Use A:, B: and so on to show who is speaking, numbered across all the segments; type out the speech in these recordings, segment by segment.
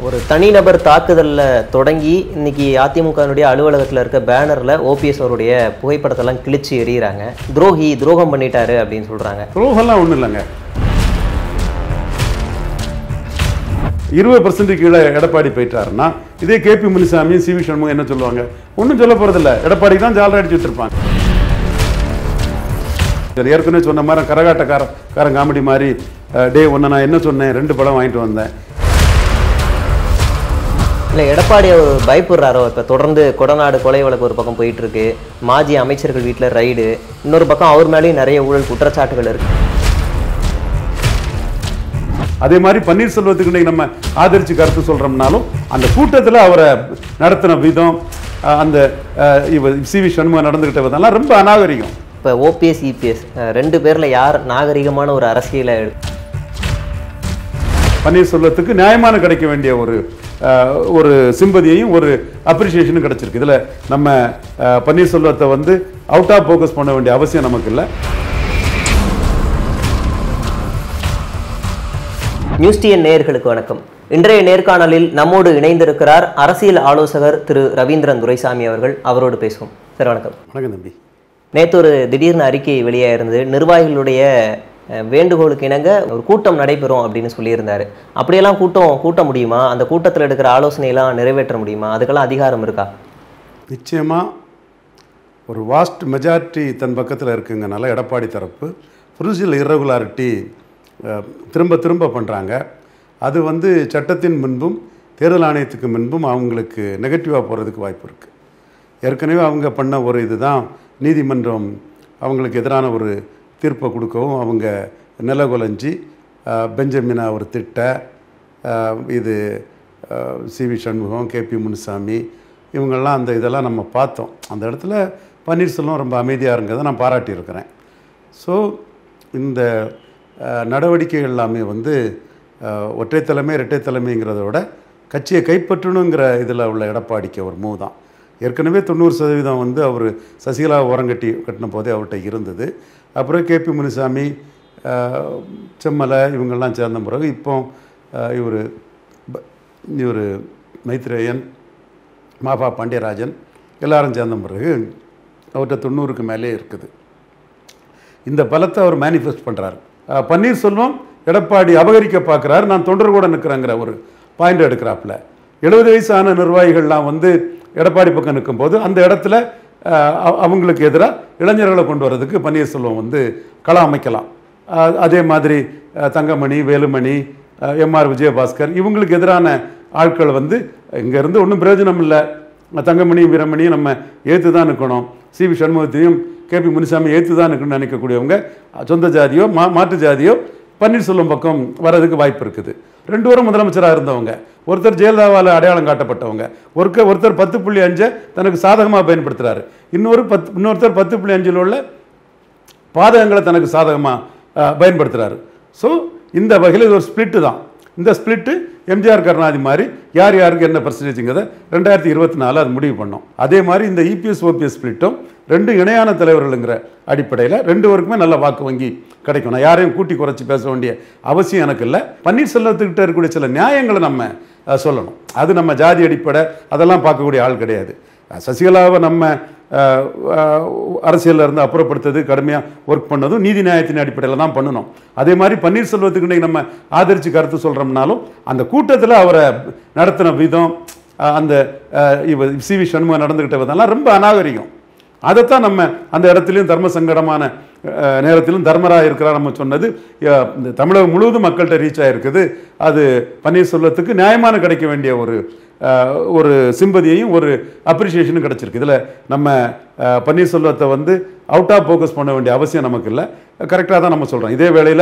A: ஒரு தனிநபர் தாக்குதலில் தொடங்கி இன்னைக்கு அதிமுகவினுடைய அலுவலகத்தில் இருக்க பேனரில் ஓபிஎஸ் அவருடைய புகைப்படத்தெல்லாம் கிழிச்சு எறிகிறாங்க துரோகி துரோகம் பண்ணிட்டாரு அப்படின்னு சொல்கிறாங்க
B: துரோகம்லாம் ஒன்றும் இல்லைங்க இருபது பர்சன்ட் கீழே எடப்பாடி போயிட்டாருன்னா இதே K P Munisamy C V Shanmugam என்ன சொல்லுவாங்க ஒன்றும் சொல்ல போகிறதில்ல எடப்பாடி தான் ஜாலரா அடிச்சு விட்டுருப்பாங்க சரி, ஏற்கனவே சொன்ன மாதிரி கரகாட்டக்கார காரன் காமெடி மாதிரி அஹ், டே ஒன்று நான் என்ன சொன்னேன் ரெண்டு படம் வாங்கிட்டு வந்தேன்
A: இல்லை எடப்பாடி அவர் பயப்படுறாரோ இப்போ தொடர்ந்து கொடநாடு கொலை வழக்கு ஒரு பக்கம் போயிட்டு இருக்கு மாஜி அமைச்சர்கள் வீட்டில் ரைடு இன்னொரு பக்கம் அவர் மேலேயும் நிறைய ஊழல் குற்றச்சாட்டுகள் இருக்கு
B: அதே மாதிரி பன்னீர்செல்வத்துக்கு இன்னைக்கு நம்ம ஆதரிச்சு கருத்து சொல்றோம்னாலும் அந்த கூட்டத்தில் அவரை நடத்தின விதம் அஹ், அந்த அஹ், இவ சி வி சண்முகம் நடந்துகிட்ட விதம்லாம் ரொம்ப அநாகரிகம்
A: இப்போ ஓபிஎஸ் இபிஎஸ் ரெண்டு பேரில் யார் நாகரிகமான ஒரு அரசியலை
B: பன்னீர்செல்வத்துக்கு நியாயமான கிடைக்க வேண்டிய ஒரு அஹ், ஒரு சிம்பதியையும் ஒரு அப்ரிசியேஷனும் கிடைச்சிருக்கு இதில் நம்ம அஹ், பன்னீர்செல்வத்தை வந்து அவுட் ஆஃப் ஃபோக்கஸ் பண்ண வேண்டிய அவசியம் நமக்கு இல்லை
A: நியூஸ் டிஎன் நேயர்களுக்கு வணக்கம் இன்றைய நேர்காணலில் நம்மோடு இணைந்திருக்கிறார் அரசியல் ஆலோசகர் திரு ரவீந்திரன் துரைசாமி அவர்கள் அவரோடு பேசுவோம் சார் வணக்கம்
B: வணக்கம் தம்பி
A: நேற்று ஒரு திடீர்னு அறிக்கை வெளியாக இருந்தது நிர்வாகிகளுடைய அஹ், வேண்டுகோளுக்கு இணங்க ஒரு கூட்டம் நடைபெறும் அப்படின்னு சொல்லியிருந்தாரு அப்படியெல்லாம் கூட்டம் கூட்ட முடியுமா அந்த கூட்டத்தில் எடுக்கிற ஆலோசனையெல்லாம் நிறைவேற்ற முடியுமா அதுக்கெல்லாம் அதிகாரம் இருக்கா
B: நிச்சயமாக ஒரு வாஸ்ட் மெஜாரிட்டி தன் பக்கத்தில் இருக்குங்கனால எடப்பாடி தரப்பு ப்ரொசீஜர் irregularity அஹ், திரும்ப திரும்ப பண்ணுறாங்க அது வந்து சட்டத்தின் முன்பும் தேர்தல் ஆணையத்துக்கு முன்பும் அவங்களுக்கு நெகட்டிவாக போகிறதுக்கு வாய்ப்பு இருக்குது ஏற்கனவே அவங்க பண்ண ஒரு இதுதான் நீதிமன்றம் அவங்களுக்கு எதிரான ஒரு தீர்ப்பை கொடுக்கவும் அவங்க நிலகுலைஞ்சி அஹ், பெஞ்சமினா ஒரு திட்ட அஹ், இது C V Shanmugam K P Munusamy இவங்கெல்லாம் அந்த இதெல்லாம் நம்ம பார்த்தோம் அந்த இடத்துல பன்னீர்செல்வம் ரொம்ப அமைதியாக இருங்கிறத நான் பாராட்டியிருக்கிறேன் ஸோ இந்த அஹ், நடவடிக்கைகள் எல்லாமே வந்து அஹ், ஒற்றை தலைமை இரட்டை தலைமைங்கிறத விட கட்சியை கைப்பற்றணுங்கிற இதில் உள்ள எடப்பாடிக்கு ஒரு மூவ் தான் ஏற்கனவே தொண்ணூறு சதவீதம் வந்து அவர் சசிகலா ஓரங்கட்டி கட்டின போதே அவர்கிட்ட இருந்தது அப்புறம் கேபி முனுசாமி அஹ், செம்மலை இவங்கெல்லாம் சேர்ந்த பிறகு இப்போ இவர் இவர் மைத்ரேயன் மாபா பாண்டியராஜன் எல்லாரும் சேர்ந்த பிறகு அவர்கிட்ட தொண்ணூறுக்கு மேலே இருக்குது இந்த பலத்தை அவர் மேனிஃபெஸ்ட் பண்ணுறாரு பன்னீர்செல்வம் எடப்பாடி அபகரிக்க பார்க்குறாரு நான் தொண்டர் கூட நிற்கிறேங்கிற ஒரு பாயிண்ட் எடுக்கிறாப்புல எழுபது வயசான நிர்வாகிகள்லாம் வந்து எடப்பாடி பக்கம் நிற்கும்போது அந்த இடத்துல அஹ், அவ- அவங்களுக்கு எதிராக இளைஞர்களை கொண்டு வர்றதுக்கு பன்னீர்செல்வம் வந்து களம் அமைக்கலாம் அஹ், அதே மாதிரி அஹ், தங்கமணி வேலுமணி எம்ஆர் விஜயபாஸ்கர் இவங்களுக்கு எதிரான ஆட்கள் வந்து இங்கேருந்து ஒன்றும் பிரயோஜனம் இல்லை தங்கமணி வீரமணியும் நம்ம ஏற்று தான் நிற்கணும் சி வி சண்முகத்தையும் கேபி முனிசாமி ஏற்று தான் நிற்கணும்னு நினைக்கக்கூடியவங்க சொந்த ஜாதியோ மா மாற்று ஜாதியோ பன்னீர்செல்வம் பக்கம் வர்றதுக்கு வாய்ப்பு இருக்குது ரெண்டு பேரும் முதலமைச்சராக இருந்தவங்க ஒருத்தர் ஜெயலலிதாவால் அடையாளம் காட்டப்பட்டவங்க ஒருக்க ஒருத்தர் பத்து புள்ளி அஞ்சை தனக்கு சாதகமாக பயன்படுத்துகிறாரு இன்னொரு பத்து இன்னொருத்தர் பத்து புள்ளி அஞ்சில் உள்ள பாதகங்களை தனக்கு சாதகமாக பயன்படுத்துகிறாரு ஸோ இந்த வகையில் இது ஒரு ஸ்பிளிட்டு தான் இந்த ஸ்பிளிட்டு எம்ஜிஆர் கருணாநிதி மாதிரி யார் யாருக்கு என்ன பர்சன்டேஜுங்கிறத ரெண்டாயிரத்தி இருபத்தி நாலு அது முடிவு பண்ணோம் அதே மாதிரி இந்த இபிஎஸ் ஓபிஎஸ் ஸ்பிளிட்டும் ரெண்டு இணையான தலைவர்களுங்கிற அடிப்படையில் ரெண்டு பேருக்குமே நல்ல வாக்கு வங்கி கிடைக்கும் நான் யாரையும் கூட்டி குறைச்சி பேச வேண்டிய அவசியம் எனக்கு இல்லை பன்னீர்செல்வத்துக்கிட்ட இருக்கக்கூடிய சில நியாயங்களை நம்ம அஹ், சொல்லணும் அது நம்ம ஜாதி அடிப்படை அதெல்லாம் பார்க்கக்கூடிய ஆள் கிடையாது அஹ், சசிகலாவை நம்ம அஹ், அஹ், அரசியல்ல இருந்து அப்புறப்படுத்தது கடுமையாக ஒர்க் பண்ணதும் நீதி நியாயத்தின் அடிப்படையில் தான் பண்ணணும் அதே மாதிரி பன்னீர்செல்வத்துக்கு இன்னைக்கு நம்ம ஆதரித்து கருத்து சொல்கிறோம்னாலும் அந்த கூட்டத்தில் அவரை நடத்தின விதம் அஹ், அந்த அஹ், இவ சி வி சண்முகம் நடந்துக்கிட்ட விதம்லாம் ரொம்ப அநாகரிகம் அதைத்தான் நம்ம அந்த இடத்துலையும் தர்ம சங்கடமான அஹ், நேரத்திலும் தர்மரா இருக்கிறார் நம்ம சொன்னது அஹ், இந்த தமிழகம் முழுவதும் மக்கள்கிட்ட ரீச் ஆகிருக்குது அது பன்னீர்செல்வத்துக்கு நியாயமான கிடைக்க வேண்டிய ஒரு அஹ், ஒரு சிம்பதியையும் ஒரு அப்ரிசியேஷனும் கிடைச்சிருக்கு இதில் நம்ம அஹ், பன்னீர்செல்வத்தை வந்து அவுட் ஆஃப் ஃபோக்கஸ் பண்ண வேண்டிய அவசியம் நமக்கு இல்லை கரெக்டாக தான் நம்ம சொல்கிறோம் இதே வேளையில்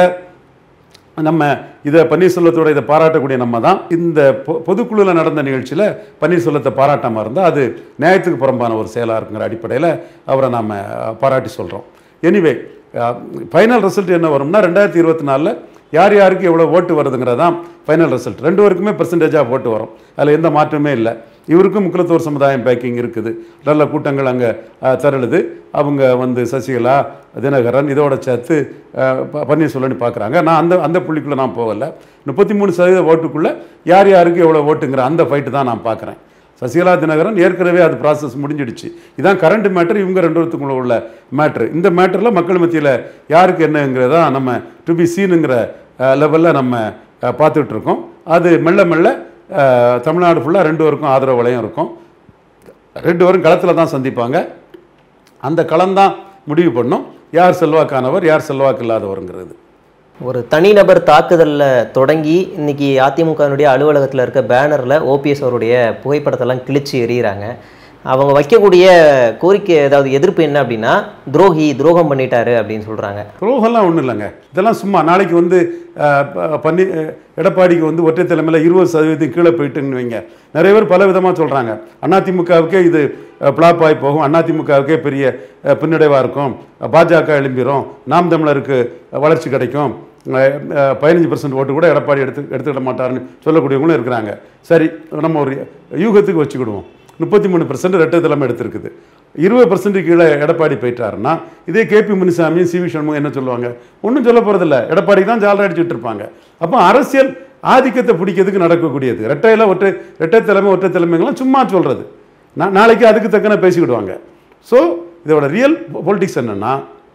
B: நம்ம இதை பன்னீர்செல்வத்தோட இதை பாராட்டக்கூடிய நம்ம தான் இந்த பொ- பொதுக்குழுவில் நடந்த நிகழ்ச்சியில் பன்னீர்செல்வத்தை பாராட்டாமல் இருந்தால் அது நியாயத்துக்கு புறம்பான ஒரு செயலாக இருக்குங்கிற அடிப்படையில் அவரை நாம் பாராட்டி சொல்கிறோம் எனிவே ஃபைனல் ரிசல்ட் என்ன வரும்னா ரெண்டாயிரத்தி இருபத்தி நாலில் யார் யாருக்கு எவ்வளோ ஓட்டு வருதுங்கிறது தான் ஃபைனல் ரிசல்ட் ரெண்டு பேருக்குமே பெர்சன்டேஜாக ஓட்டு வரும் அதில் எந்த மாற்றமே இல்லை இவருக்கும் முக்குலத்தோர் சமுதாயம் பேக்கிங் இருக்குது நல்ல கூட்டங்கள் அங்கே திரளுது அவங்க வந்து சசிகலா தினகரன் இதோட சேர்த்து அஹ், ப- பன்னீர்செல்வம்னு பார்க்குறாங்க நான் அந்த அந்த புள்ளிக்குள்ளே நான் போகல முப்பத்தி மூணு சதவீத ஓட்டுக்குள்ளே யார் யாருக்கு எவ்வளோ ஓட்டுங்கிற அந்த ஃபைட்டு தான் நான் பார்க்குறேன் சசிகலா தினகரன் ஏற்கனவே அது ப்ராசஸ் முடிஞ்சிடுச்சு இதான் கரண்ட் மேட்டர் இவங்க ரெண்டு பேத்துக்குள்ள உள்ள மேட்ரு இந்த மேட்டரில் மக்கள் மத்தியில் யாருக்கு என்னங்கிறதா நம்ம டு பி சீனுங்கிற லெவலில் நம்ம அஹ், பார்த்துட்டு இருக்கோம் அது மெல்ல மெல்ல அஹ், தமிழ்நாடு ஃபுல்லாக ரெண்டு பேருக்கும் ஆதரவு வளையம் இருக்கும் ரெண்டு பேரும் களத்தில் தான் சந்திப்பாங்க அந்த களம்தான் முடிவு பண்ணும் யார் செல்வாக்கானவர் யார் செல்வாக்கு இல்லாதவருங்கிறது
A: ஒரு தனிநபர் தாக்குதலில் தொடங்கி இன்னைக்கு அதிமுகவினுடைய அலுவலகத்தில் இருக்க பேனரில் ஓபிஎஸ் அவருடைய புகைப்படத்தெல்லாம் கிழிச்சு எறிகிறாங்க அவங்க வைக்கக்கூடிய கோரிக்கை ஏதாவது எதிர்ப்பு என்ன அப்படின்னா துரோகி துரோகம் பண்ணிட்டாரு அப்படின்னு சொல்கிறாங்க
B: துரோகம்லாம் ஒன்றும் இல்லைங்க இதெல்லாம் சும்மா நாளைக்கு வந்து அஹ், ப- பன்னி அஹ், எடப்பாடிக்கு வந்து ஒற்றை தலைமையில் இருபது சதவீதம் கீழே போயிட்டுன்னு வைங்க நிறைய பேர் பல விதமாக சொல்கிறாங்க அதிமுகவுக்கே இது பிளாப் ஆகி போகும் அதிமுகவுக்கே பெரிய அஹ், பின்னடைவாக இருக்கும் பாஜக எழும்பிரும் நாம் தமிழருக்கு வளர்ச்சி கிடைக்கும் பதினஞ்சு பர்சன்ட் ஓட்டு கூட எடப்பாடி எடுத்து எடுத்துக்கிட மாட்டாருன்னு சொல்லக்கூடியவங்களும் இருக்கிறாங்க சரி நம்ம ஒரு யூகத்துக்கு வச்சுக்கிடுவோம் முப்பத்தி மூணு பர்சன்ட் ரெட்டை தலைமை எடுத்திருக்குது இருபது பர்சன்ட் கீழே எடப்பாடி போயிட்டாருன்னா இதே கேபி முனிசாமியும் சி வி சண்முகம் என்ன சொல்லுவாங்க ஒன்றும் சொல்ல போகிறதில்ல எடப்பாடிக்கு தான் ஜாலரை அடிச்சுட்டு இருப்பாங்க அப்போ அரசியல் ஆதிக்கத்தை பிடிக்கிறதுக்கு நடக்கக்கூடியது ரெட்டையில் ஒற்றை ரெட்டை தலைமை ஒற்றை தலைமைங்களாம் சும்மா சொல்கிறது நா நாளைக்கு அதுக்கு தக்கன பேசிக்கிடுவாங்க ஸோ இதோட ரியல் பொலிட்டிக்ஸ் என்னென்னா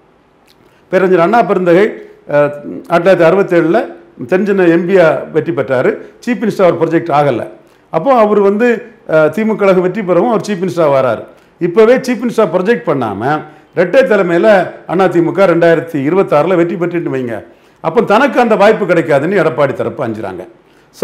B: பேரறிஞர் அண்ணா பெருந்தகை அஹ், ஆயிரத்தி தொள்ளாயிரத்தி அறுபத்தேழில் தென்சென்னை எம்பியா வெற்றி பெற்றார் சீஃப் மினிஸ்டர் அவர் ப்ரொஜெக்ட் ஆகலை அப்போ அவர் வந்து அஹ், திமுக கழகம் வெற்றி பெறவும் அவர் சீஃப் மினிஸ்டர் வராரு இப்போவே சீஃப் மினிஸ்டர் ப்ரொஜெக்ட் பண்ணாமல் ரெட்டை தலைமையில் அதிமுக ரெண்டாயிரத்தி இருபத்தாறில் வெற்றி பெற்றுட்டு வைங்க அப்போ தனக்கு அந்த வாய்ப்பு கிடைக்காதுன்னு எடப்பாடி தரப்பு அஞ்சுறாங்க ஸோ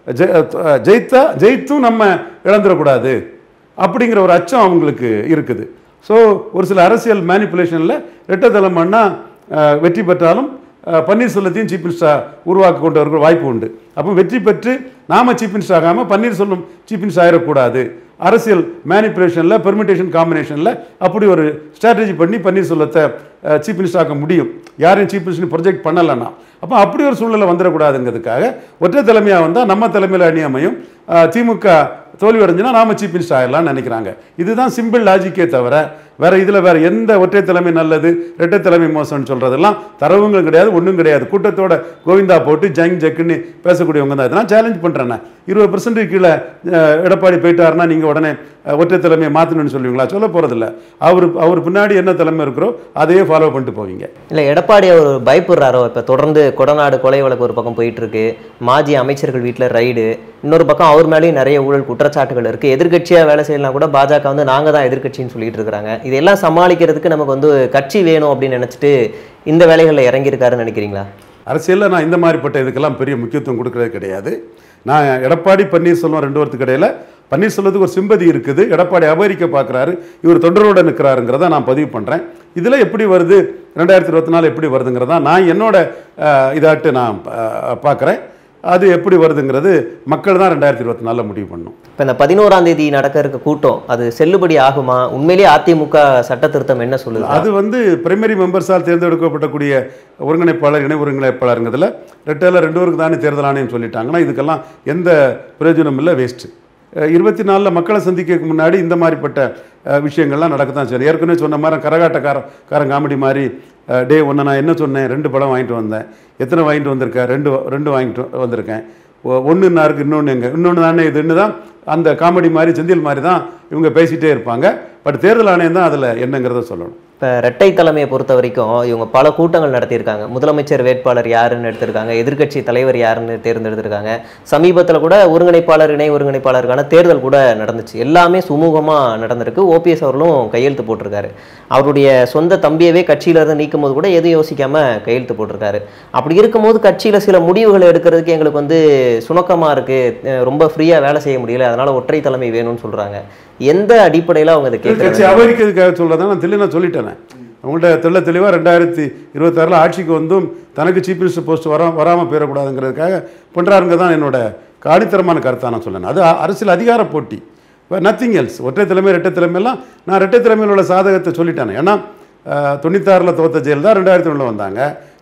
B: ஜெயித்தா ஜெயித்தும் நம்ம இழந்துடக்கூடாது அப்படிங்கிற ஒரு அச்சம் அவங்களுக்கு இருக்குது ஸோ ஒரு சில அரசியல் மேனிப்புலேஷனில் ரெட்டை தலைமைன்னா அஹ், வெற்றி பெற்றாலும் அஹ், பன்னீர்செல்வத்தையும் சீஃப் மினிஸ்டர் உருவாக்க கொண்டு வருகிற வாய்ப்பு உண்டு அப்போ வெற்றி பெற்று நாம சீஃப் மினிஸ்டர் ஆகாமல் பன்னீர்செல்வம் சீஃப் மினிஸ்டர் ஆயிடக்கூடாது அரசியல் மேனிப்புலேஷனில் பெர்மிட்டேஷன் காம்பினேஷனில் அப்படி ஒரு ஸ்ட்ராட்டஜி பண்ணி பன்னீர்செல்வத்தை சீஃப் மினிஸ்டர் ஆக்க முடியும் யாரையும் சீஃப் மினிஸ்டர் ப்ரொஜெக்ட் பண்ணலைன்னா அப்போ அப்படி ஒரு சூழ்நிலை வந்துடக்கூடாதுங்கிறதுக்காக ஒற்றை தலைமையாக வந்தால் நம்ம தலைமையில் அணி அமையும் அஹ், திமுக தோல்வி அடைஞ்சுன்னா நாம சீஃப் மினிஸ்டர் ஆயிடலாம்னு நினைக்கிறாங்க இதுதான் சிம்பிள் லாஜிக்கே தவிர வேற இதில் வேற எந்த ஒற்றை தலைமை நல்லது இரட்டை தலைமை மோசம்னு சொல்றதெல்லாம் தரவுங்களும் கிடையாது ஒன்றும் கிடையாது கூட்டத்தோட கோவிந்தா போட்டு ஜங் ஜக்குன்னு பேசக்கூடியவங்க தான் இதெல்லாம் சேலஞ்ச் பண்ணுறேன் இருபது பர்சன்ட் கீழே அஹ், எடப்பாடி போயிட்டாருன்னா நீங்கள் உடனே அஹ், ஒற்றை தலைமையை மாற்றணும்னு சொல்லுவீங்களா சொல்ல போகிறதில்ல அவர் அவர் பின்னாடி என்ன தலைமை இருக்கிறோ அதையே ஃபாலோ பண்ணிட்டு போவீங்க
A: இல்லை எடப்பாடி அவர் பயப்படுறாரோ இப்போ தொடர்ந்து கொடநாடு கொலை வழக்கு ஒரு பக்கம் போயிட்டு இருக்கு மாஜி அமைச்சர்கள் வீட்டில் ரைடு இன்னொரு பக்கம் அவர் மேலேயும் நிறைய ஊழல் குற்றச்சாட்டுகள் இருக்கு எதிர்க்கட்சியாக வேலை செய்யலாம் கூட பாஜக வந்து நாங்கள் தான் எதிர்க்கட்சின்னு சொல்லிட்டு இருக்கிறாங்க இதெல்லாம் சமாளிக்கிறதுக்கு நமக்கு வந்து கட்சி வேணும் அப்படின்னு நினச்சிட்டு இந்த வேலைகளில் இறங்கியிருக்காருன்னு நினைக்கிறீங்களா
B: அரசியலில் நான் இந்த மாதிரிப்பட்ட இதுக்கெல்லாம் பெரிய முக்கியத்துவம் கொடுக்கறது கிடையாது நான் எடப்பாடி பன்னீர்செல்வம் ரெண்டு பேர்த்துக்கு இடையில பன்னீர்செல்வத்துக்கு ஒரு சிம்பதி இருக்குது எடப்பாடி அமெரிக்க பார்க்குறாரு இவர் தொண்டரோட நிற்கிறாருங்கிறத நான் பதிவு பண்ணுறேன் இதில் எப்படி வருது ரெண்டாயிரத்தி இருபத்தி நாலு எப்படி வருதுங்கிறதா நான் என்னோட அஹ், இதாட்டு நான் பார்க்குறேன் அது எப்படி வருதுங்கிறது மக்கள் தான் ரெண்டாயிரத்தி இருபத்தி நாலில் முடிவு பண்ணும்
A: இப்போ இந்த பதினோராம் தேதி நடக்க இருக்க கூட்டம் அது செல்லுபடி ஆகுமா உண்மையிலேயே அதிமுக சட்ட திருத்தம் என்ன சொல்லுது
B: அது வந்து பிரைமரி மெம்பர்ஸால் தேர்ந்தெடுக்கப்படக்கூடிய ஒருங்கிணைப்பாளர் இணை ஒருங்கிணைப்பாளருங்கிறதுல ரெட்டையில் ரெண்டு பேருக்கு தானே தேர்தல் ஆணையம் சொல்லிட்டாங்கன்னா இதுக்கெல்லாம் எந்த பிரயோஜனம் இல்லை வேஸ்ட்டு இருபத்தி நாலில் மக்களை சந்திக்கிறதுக்கு முன்னாடி இந்த மாதிரிப்பட்ட அஹ், விஷயங்கள்லாம் நடக்கத்தான் சரி ஏற்கனவே சொன்ன மாதிரி கரகாட்டக்கார காரன் காமெடி மாதிரி டே ஒன்று நான் என்ன சொன்னேன் ரெண்டு படம் வாங்கிட்டு வந்தேன் எத்தனை வாங்கிட்டு வந்திருக்கேன் ரெண்டு ரெண்டு வாங்கிட்டு வந்திருக்கேன் ஒன்றுன்னா இருக்கு இன்னொன்று எங்க இன்னொன்று தானே இதுன்னு தான் அந்த காமெடி மாதிரி செந்தில் மாதிரி தான் இவங்க பேசிகிட்டே இருப்பாங்க பட் தேர்தல் ஆணையம் தான் அதில் என்னங்கிறத சொல்லணும்
A: இப்போ ரெட்டை தலைமையை பொறுத்த வரைக்கும் இவங்க பல கூட்டங்கள் நடத்தியிருக்காங்க முதலமைச்சர் வேட்பாளர் யாருன்னு எடுத்திருக்காங்க எதிர்க்கட்சி தலைவர் யாருன்னு தேர்ந்தெடுத்திருக்காங்க சமீபத்தில் கூட ஒருங்கிணைப்பாளர் இணை ஒருங்கிணைப்பாளருக்கான தேர்தல் கூட நடந்துச்சு எல்லாமே சுமூகமாக நடந்திருக்கு ஓபிஎஸ் அவர்களும் கையெழுத்து போட்டிருக்காரு அவருடைய சொந்த தம்பியவே கட்சியிலேருந்து நீக்கும் போது கூட எதுவும் யோசிக்காம கையெழுத்து போட்டிருக்காரு அப்படி இருக்கும்போது கட்சியில் சில முடிவுகளை எடுக்கிறதுக்கு எங்களுக்கு வந்து சுணக்கமாக இருக்குது ரொம்ப ஃப்ரீயாக வேலை செய்ய முடியல அதனால ஒற்றை தலைமை வேணும்னு சொல்கிறாங்க எந்த அடிப்படையில் அவங்க இதை கேட்குறாங்க
B: கட்சி அமெரிக்கிறதுக்காக சொல்றதை நான் தெளிவாக சொல்லிட்டேன் அவங்கள்ட்ட தெள்ள தெளிவாக ரெண்டாயிரத்தி இருபத்தாறில் ஆட்சிக்கு வந்தும் தனக்கு சீஃப் மினிஸ்டர் போஸ்ட் வர வராமல் போயிடக்கூடாதுங்கிறதுக்காக பண்ணுறாருங்க தான் என்னோட காடித்தரமான கருத்தாக நான் சொன்னேன் அது அ- அரசியல் அதிகார போட்டி இப்போ நத்திங் எல்ஸ் ஒற்றை தலைமை ரெட்டை தலைமையெல்லாம் நான் ரெட்டை தலைமையில் உள்ள சாதகத்தை சொல்லிட்டேன் ஏன்னா தொண்ணூத்தாறில் தோத்த ஜெயலலிதா ரெண்டாயிரத்தி ஒன்றில் வந்தாங்க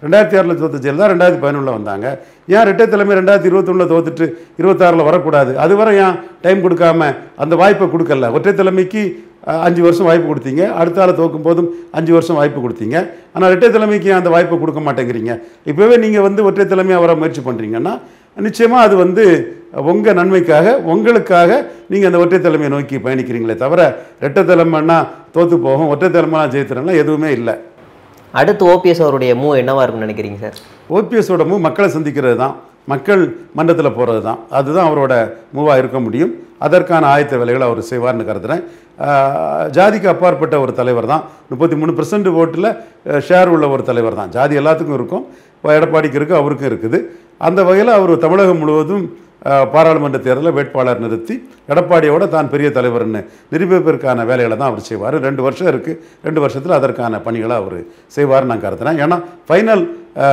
B: ரெண்டாயிரத்தி ஆறில் தோத்த ஜெயலலிதா ரெண்டாயிரத்தி பதினொன்றில் வந்தாங்க ஏன் ரெட்டை தலைமை ரெண்டாயிரத்தி இருபத்தொன்னில் தோத்துட்டு இருபத்தாறில் வரக்கூடாது அது வரை ஏன் டைம் கொடுக்காம அந்த வாய்ப்பை கொடுக்கல ஒற்றை தலைமைக்கு அஹ், அஞ்சு வருஷம் வாய்ப்பு கொடுத்தீங்க அடுத்த ஆளை தோக்கும் போதும் அஞ்சு வருஷம் வாய்ப்பு கொடுத்தீங்க ஆனால் ரெட்டை தலைமைக்கு ஏன் அந்த வாய்ப்பை கொடுக்க மாட்டேங்கிறீங்க இப்போவே நீங்கள் வந்து ஒற்றை தலைமையாக வர முயற்சி பண்ணுறீங்கன்னா நிச்சயமாக அது வந்து உங்கள் நன்மைக்காக உங்களுக்காக நீங்கள் அந்த ஒற்றை தலைமையை நோக்கி பயணிக்கிறீங்களே தவிர ரெட்டை தலைமைன்னா தோற்று போகும் ஒற்றை தலைமைனா ஜெயித்திரம்லாம் எதுவுமே இல்லை
A: அடுத்து ஓபிஎஸ் அவருடைய மூவ் என்னவா இருக்கும்னு நினைக்கிறீங்க சார்
B: ஓபிஎஸோட மூவ் மக்களை சந்திக்கிறது தான் மக்கள் மன்றத்தில் போகிறது தான் அதுதான் அவரோட மூவாக இருக்க முடியும் அதற்கான ஆயத்த வேலைகளை அவர் செய்வார்னு கருதுறேன் ஆஹ், ஜாதிக்கு அப்பாற்பட்ட ஒரு தலைவர் தான் முப்பத்தி மூணு பர்சன்ட் ஓட்டில் ஷேர் உள்ள ஒரு தலைவர் தான் ஜாதி எல்லாத்துக்கும் இருக்கும் இப்போ எடப்பாடிக்கு இருக்குது அவருக்கும் இருக்குது அந்த வகையில் அவர் தமிழகம் முழுவதும் ஆஹ், பாராளுமன்ற தேர்தலில் வேட்பாளர் நிறுத்தி எடப்பாடியோட தான் பெரிய தலைவர்னு நிரூபிப்பதற்கான வேலைகளை தான் அவர் செய்வார் ரெண்டு வருஷம் இருக்குது ரெண்டு வருஷத்தில் அதற்கான பணிகளை அவர் செய்வார்னு நான் கருதுறேன் ஏன்னா ஃபைனல்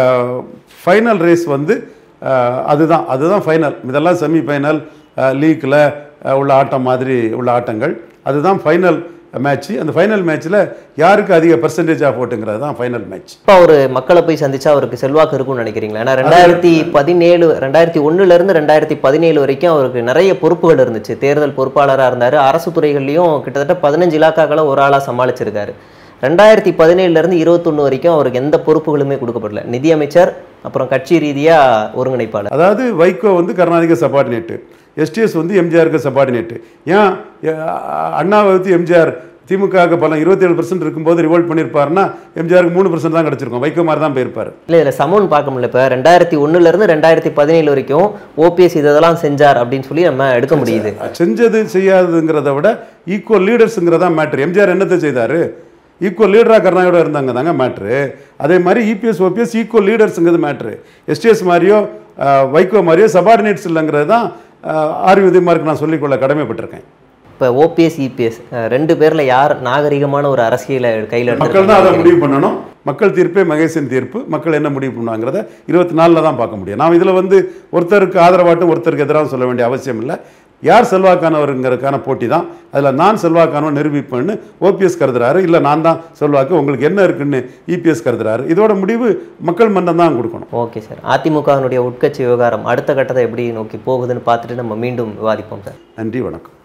B: ஃபைனல் ரேஸ் வந்து ஆஹ், அதுதான் அதுதான் ஃபைனல் இதெல்லாம் செமி ஃபைனல் லீக்கில் உள்ள ஆட்டம் மாதிரி உள்ள ஆட்டங்கள் அதுதான் ஃபைனல் மேட்ச்சு அந்த ஃபைனல் மேட்ச்சில் யாருக்கு அதிக பர்சன்டேஜ் ஆஃப் ஓட்டுங்கிறது தான் ஃபைனல் மேட்ச்
A: இப்போ அவர் மக்களை போய் சந்திச்சா அவருக்கு செல்வாக்கு இருக்கும்னு நினைக்கிறீங்களா ஏன்னா ரெண்டாயிரத்தி பதினேழு ரெண்டாயிரத்தி ஒண்ணுல இருந்து ரெண்டாயிரத்தி பதினேழு வரைக்கும் அவருக்கு நிறைய பொறுப்புகள் இருந்துச்சு தேர்தல் பொறுப்பாளராக இருந்தார் அரசு துறைகள்லையும் கிட்டத்தட்ட பதினஞ்சு இலாக்காக்களை ஒரு ஆளாக சமாளிச்சிருக்காரு ரெண்டாயிரத்தி பதினேழுல இருந்து இருபத்தொன்று வரைக்கும் அவருக்கு எந்த பொறுப்புகளுமே கொடுக்கப்படல நிதியமைச்சர் அப்புறம் கட்சி ரீதியா ஒருங்கிணைப்பாளர்
B: அதாவது வைகோ வந்து கருணாநிதிக்கு சப்பார்டினேட்டு எஸ்டிஎஸ் வந்து எம்ஜிஆருக்கு சப்பார்டினேட்டு ஏன் எ- அண்ணாவை வந்து எம்ஜிஆர் திமுகவுக்கு பலம் இருபத்தேழு பர்சன்ட் இருக்கும்போது ரிவோல்ட் பண்ணியிருப்பாருன்னா எம்ஜிஆருக்கு மூணு பர்சன்ட் தான் கிடச்சிருக்கும் வைகோ மாதிரி தான் போயிருப்பார்
A: இல்லை இதில் சமம்னு பார்க்க முடியல இப்போ ரெண்டாயிரத்தி ஒண்ணுல இருந்து ரெண்டாயிரத்தி பதினேழு வரைக்கும் ஓபிஎஸ் இதெல்லாம் செஞ்சார் அப்படின்னு சொல்லி நம்ம எடுக்க முடியுது
B: செஞ்சது செய்யாததுங்கிறத விட ஈக்குவல் லீடர்ஸுங்கிறதா மேட்ரு எம்ஜிஆர் என்னத்தை செய்தார் ஈக்குவல் லீடராக கருணாயோட இருந்தாங்க தாங்க மேட்ரு அதே மாதிரி இபிஎஸ் ஓபிஎஸ் ஈக்குவல் லீடர்ஸுங்கிறது மேட்ரு எஸ்டிஎஸ் மாதிரியோ அஹ், வைகோ மாதிரியோ சபார்டினேட்ஸ் இல்லைங்கிறது தான் ஆர்வி உதயமாருக்கு நான் சொல்லிக்கொள்ள கடமைப்பட்டிருக்கேன்
A: இப்போ ஓபிஎஸ் இபிஎஸ் ரெண்டு பேர்ல யார் நாகரிகமான ஒரு அரசியலை கையில்
B: மக்கள் தான் அதை
A: எடுத்து
B: முடிவு பண்ணணும் மக்கள் தீர்ப்பே மகேசன் தீர்ப்பு மக்கள் என்ன முடிவு பண்ணுவாங்கிறத இருபத்தி நாலில் தான் பார்க்க முடியும் நாம் இதில் வந்து ஒருத்தருக்கு ஆதரவாட்டும் ஒருத்தருக்கு எதிராக சொல்ல வேண்டிய அவசியம் இல்லை யார் செல்வாக்கானவருங்கிறதுக்கான போட்டி தான் அதில் நான் செல்வாக்கானவன் நிரூபிப்பேன்னு ஓபிஎஸ் கருதுறாரு இல்லை நான் தான் செல்வாக்கு உங்களுக்கு என்ன இருக்குன்னு இபிஎஸ் கருதுறாரு இதோட முடிவு மக்கள் மன்றம் தான் கொடுக்கணும்
A: ஓகே சார் அதிமுகவினுடைய உட்கட்சி விவகாரம் அடுத்த கட்டத்தை எப்படி நோக்கி போகுதுன்னு பார்த்துட்டு நம்ம மீண்டும் விவாதிப்போம் சார்
B: நன்றி வணக்கம்